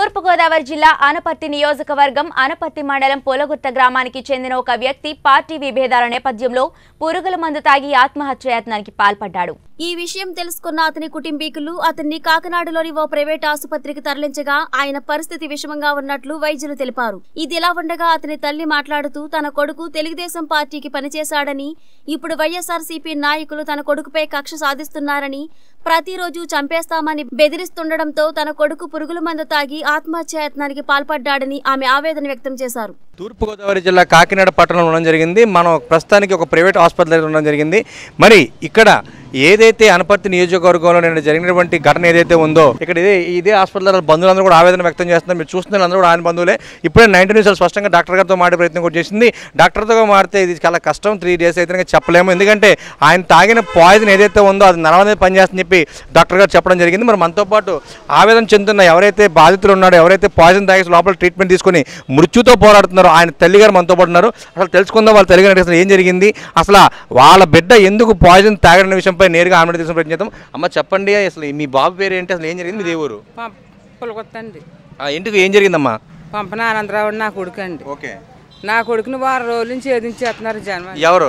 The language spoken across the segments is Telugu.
తూర్పుగోదావరి జిల్లా ఆనపర్తి నియోజకవర్గం ఆనపర్తి మండలం పొలగుత్త గ్రామానికి చెందిన ఒక వ్యక్తి పార్టీ విభేదాల నేపథ్యంలో పురుగుల మందు తాగి ఆత్మహత్యాయత్నానికి పాల్పడ్డాడు ఈ విషయం తెలుసుకున్న అతని కుటుంబీకులు అతన్ని కాకినాడలోని ఓ ప్రైవేట్ ఆసుపత్రికి తరలించగా ఆయన పరిస్థితి విషమంగా ఉన్నట్లు వైద్యులు తెలిపారు ఇదిలా ఉండగా అతని తల్లి మాట్లాడుతూ తన కొడుకు తెలుగుదేశం పార్టీకి పనిచేశాడని ఇప్పుడు వైఎస్ఆర్సీపీ నాయకులు తన కొడుకుపై కక్ష సాధిస్తున్నారని ప్రతిరోజు చంపేస్తామని బెదిరిస్తుండటంతో తన కొడుకు పురుగుల మందు తాగి ఆత్మహత్యాయత్నానికి పాల్పడ్డాడని ఆమె ఆవేదన వ్యక్తం చేశారు తూర్పుగోదావరి జిల్లా కాకినాడ పట్టణంలో ఉండడం జరిగింది మనం ప్రస్తుతానికి ఒక ప్రైవేట్ హాస్పిటల్ దగ్గర ఉండడం జరిగింది మరి ఇక్కడ ఏదైతే అనపర్తి నియోజకవర్గంలో నిన్న జరిగినటువంటి ఘటన ఏదైతే ఉందో ఇక్కడ ఇదే ఇదే హాస్పిటల్ దగ్గర బంధువులందరూ కూడా ఆవేదన వ్యక్తం చేస్తున్నారు మీరు చూస్తున్నారు అందరూ కూడా ఆయన బంధువులే ఇప్పుడే నైన్టీ న్యూస్ స్పష్టంగా డాక్టర్ గారితో మాడే ప్రయత్నం కూడా చేసింది డాక్టర్తో మాడితే ఇది చాలా కష్టం త్రీ డేస్ అయితే కనుక చెప్పలేము ఎందుకంటే ఆయన తాగిన పాయిజన్ ఏదైతే ఉందో అది నరం అనేది పనిచేస్తుందని చెప్పి డాక్టర్ గారు చెప్పడం జరిగింది మరి మనతో పాటు ఆవేదన చెందుతున్న ఎవరైతే బాధితులు ఉన్నారో ఎవరైతే పాయిజన్ తాగేసి లోపల ట్రీట్మెంట్ తీసుకొని మృత్యుతో పోరాడుతున్నారో ఆయన తల్లి గారు మనతో పాటు ఉన్నారు అసలు తెలుసుకుందాం వాళ్ళ తల్లి గారు అసలు ఏం జరిగింది అసలు వాళ్ళ బిడ్డ ఎందుకు పాయిజన్ తాగడన్న విషయంపై నేరుగా ఆమె తీసుకుని ప్రయత్నం చేద్దాం అమ్మ చెప్పండి అసలు మీ బాబు పేరు ఏంటి అసలు ఏం జరిగింది మీ దేవురు పులకొత్తండి ఎందుకు ఏం జరిగిందమ్మా పంపన ఆనందరావు నా కొడుకు అండి ఓకే నా కొడుకుని వారం రోజుల నుంచి ఏదించేస్తున్నారు జనం ఎవరు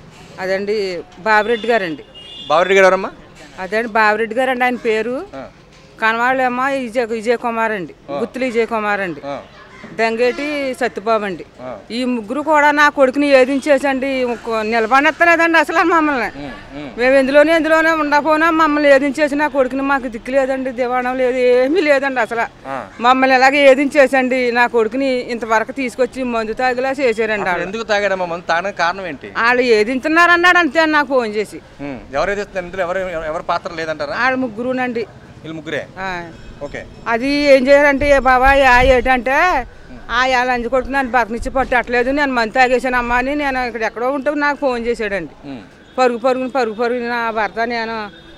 అదండి బాబిరెడ్డి గారండి బాబురెడ్డి గారు ఎవరమ్మా అదండి బాబిరెడ్డి గారండి ఆయన పేరు కనవాళ్ళేమో విజయ్ విజయ్ కుమార్ అండి గుత్తులు విజయ్ కుమార్ అండి దంగేటి సత్యబాబు అండి ఈ ముగ్గురు కూడా నా కొడుకుని ఏదించేసండి నిలబడెత్తలేదండి అసలు మమ్మల్ని మేము ఎందులోనే ఎందులోనే ఉండకపోయినా మమ్మల్ని ఏదించేసి నా కొడుకుని మాకు దిక్కు లేదండి దివాణం లేదు ఏమీ లేదండి అసలు మమ్మల్ని ఎలాగ ఏదించేసండి నా కొడుకుని ఇంతవరకు తీసుకొచ్చి మందు తాగిలా చేశారండి వాళ్ళు ఎందుకు తాగాడమ్మా మందు తాగడానికి కారణం ఏంటి వాళ్ళు ఏదింటున్నారు అన్నాడు అంతే నాకు ఫోన్ చేసి ఉమ్, ఎవరైతే ఇస్తున్నారు? ఇందులో ఎవరు ఎవరి పాత్ర లేదంటారా వాళ్ళ ముగ్గురునండి వీళ్ళు ముగ్గురే ఆ. ఓకే అది ఏం చేయాలంటే ఏ బాబా యా ఏంటంటే ఆ వాళ్ళ అంజు కొడుకు నన్ను బతకనిచ్చి పట్టట్లేదు నేను మంది తాగేసాను అమ్మా అని నేను ఇక్కడ ఎక్కడో ఉంటే నాకు ఫోన్ చేశాడండి ఉమ్, పరుగు పరుగుని పరుగు పరుగు నా భర్త నేను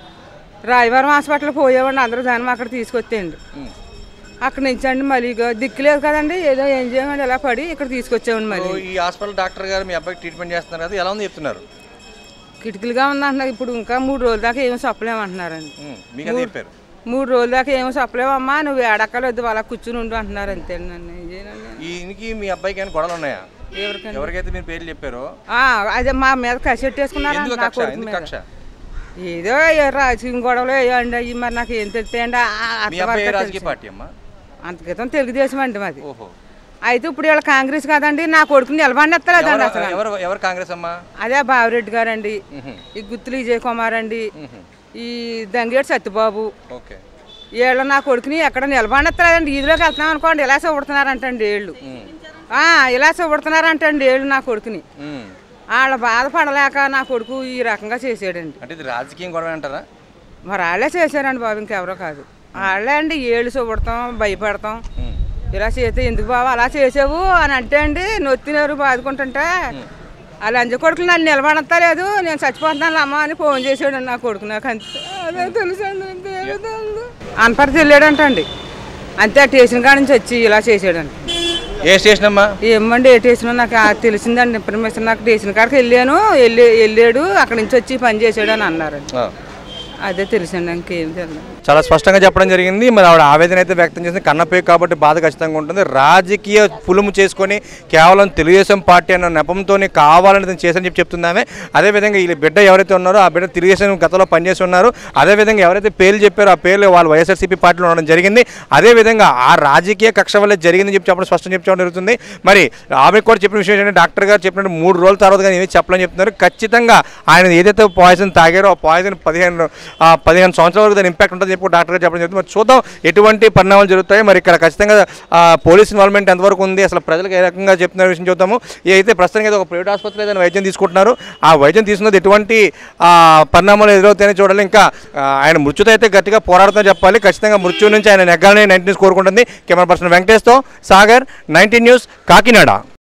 రాయవరం హాస్పిటల్ పోయేవాడిని అందరూ దాన్ని అక్కడ తీసుకొచ్చేయండి ఉమ్. అక్కడ నుంచి అండి మళ్ళీ ఇగో దిక్కులేదు కదండి ఏదో ఏం చేయమని ఇలా పడి ఇక్కడ తీసుకొచ్చామండి సో మళ్ళీ ఈ హాస్పిటల్ డాక్టర్ గారు మీ అబ్బాయికి ట్రీట్మెంట్ చేస్తున్నారు కదా ఎలా ఉంది చెప్తున్నారు కిటికీలుగా ఉందంటున్నారు ఇప్పుడు ఇంకా మూడు రోజుల దాకా ఏమో చెప్పలేమంటున్నారండి ఉమ్, మీకు అది చెప్పారు మూడు రోజుల దాకా ఏమో చెప్పలేమమ్మా నువ్వు ఏడక్కలేదు అలా కూర్చుని ఉండు అంటున్నారు అంతే నన్ను ఏం చేయనండి ఈయనకి మీ అబ్బాయికి ఏమైనా గొడవలు ఉన్నాయా ఎవరికండి ఎవరికైతే మీరు పేర్లు చెప్పారో ఆ, అదే మా మీద కసెట్టేసుకున్నారు ఎందుకు నా కక్ష కొడుకు ఎందుకు మీద. కక్ష ఏదో ఏ రాజకీయ గొడవలు వేయండి అయ్యి మరి నాకు ఏం తెలుస్తాయండి మీ అబ్బాయి ఏ రాజకీయ పార్టీ అమ్మా అంత క్రితం తెలుగుదేశం అండి మాది ఓహో అయితే ఇప్పుడు వీళ్ళ కాంగ్రెస్ కదండి నా కొడుకుని నిలబడినెత్తలేదండి ఎవరు- అసలు ఎవరు ఎవరు కాంగ్రెస్ అమ్మా అదే బావిరెడ్డి గారండి ఉహు, ఈ గుత్తులు విజయ్ కుమార్ అండి ఉహు, ఈ దంగేడు సత్యబాబు ఓకే వీళ్ళు నా కొడుకుని ఎక్కడ నిలబడినెత్తలేదండి ఈదిలోకి వెళ్తున్నాం అనుకోండి ఇలా చూడుతున్నారంటండి వీళ్ళు ఉమ్, ఆ, ఇలా చూడుతున్నారంటండి వీళ్ళు నా కొడుకుని ఉమ్. వాళ్ళ బాధపడలేక నా కొడుకు ఈ రకంగా చేసాడండి అంటే ఇది రాజకీయం గొడవ అంటారా మరి వాళ్ళే చేశారండి బాబు ఇంకెవరో కాదు వాళ్ళే అండి ఏళ్ళు చూపడతాం భయపడతాం ఉమ్, ఇలా చేస్తే ఎందుకు బాబు అలా చేసావు అని అంటే అండి నొత్తినారు బాదుకుంటుంటే ఆ లంజ కొడుకులు నన్ను నిలబడతలేదు నేను చచ్చిపోతున్నాను అమ్మ అని ఫోన్ చేసాడు నా కొడుకు నాకు అంతే అదే తెలుసండి అంతే ఏమీ తెలీదు. అనపర్తి వెళ్ళాడంటండి అంతే ఆ స్టేషన్ కాడ నుంచి వచ్చి ఇలా చేసాడండి ఏ స్టేషన్ అమ్మా ఏమండి ఏ స్టేషన్ నాకు ఆ తెలిసిందండి ఇన్ఫర్మేషన్ నాకు స్టేషన్ కాడికి వెళ్ళాను వెళ్ళి వెళ్ళాడు అక్కడి నుంచి వచ్చి పని చేసాడు అని అన్నారండి ఆ. అదే తెలుసండి ఇంకేం తెలియదు చాలా స్పష్టంగా చెప్పడం జరిగింది మరి ఆవిడ ఆవేదన అయితే వ్యక్తం చేసింది కన్నపే కాబట్టి బాధ ఖచ్చితంగా ఉంటుంది రాజకీయ పులుము చేసుకొని కేవలం తెలుగుదేశం పార్టీ అన్న నెపంతోనే కావాలని తను చేసని చెప్పి చెప్తుంది ఆమె అదేవిధంగా ఈ బిడ్డ ఎవరైతే ఉన్నారో ఆ బిడ్డ తెలుగుదేశం గతంలో పనిచేసి ఉన్నారు అదేవిధంగా ఎవరైతే పేర్లు చెప్పారో ఆ పేర్లు వాళ్ళు వైఎస్ఆర్సీపీ పార్టీలో ఉండడం జరిగింది అదేవిధంగా ఆ రాజకీయ కక్ష వల్ల జరిగిందని చెప్పి చెప్పడం స్పష్టం చెప్పడం జరుగుతుంది మరి ఆమె కూడా చెప్పిన విషయం ఏంటంటే డాక్టర్ గారు చెప్పినట్టు మూడు రోజుల తర్వాత కానీ ఏమీ చెప్పలేని చెప్తున్నారు ఖచ్చితంగా ఆయన ఏదైతే పాయిజన్ తాగారో ఆ పాయిజన్ పదిహేను ఆ, పదిహేను సంవత్సరాల వరకు దాని ఇంపాక్ట్ ఉంటుందని చెప్పి డాక్టర్ గారు చెప్పడం జరుగుతుంది మరి చూద్దాం ఎటువంటి పరిణామాలు జరుగుతాయి మరి ఇక్కడ ఖచ్చితంగా ఆ, పోలీస్ ఇన్వాల్వ్మెంట్ ఎంతవరకు ఉంది అసలు ప్రజలకు ఏ రకంగా చెప్తున్న విషయం చూద్దాము ఇది అయితే ప్రస్తుతానికి అయితే ఒక ప్రైవేట్ ఆసుపత్రి ఏదైనా వైద్యం తీసుకుంటున్నారు ఆ వైద్యం తీసుకున్నది ఎటువంటి ఆ, పరిణామాలు ఎదురవుతాయని చూడాలి ఇంకా ఆ, ఆయన మృత్యుతో అయితే గట్టిగా పోరాడుతూ చెప్పాలి ఖచ్చితంగా మృత్యు నుంచి ఆయన నెగ్గాలని నైన్టీన్ న్యూస్ కోరుకుంటుంది కెమెరా పర్సన్ వెంకటేష్తో సాగర్ నైన్టీన్ న్యూస్ కాకినాడ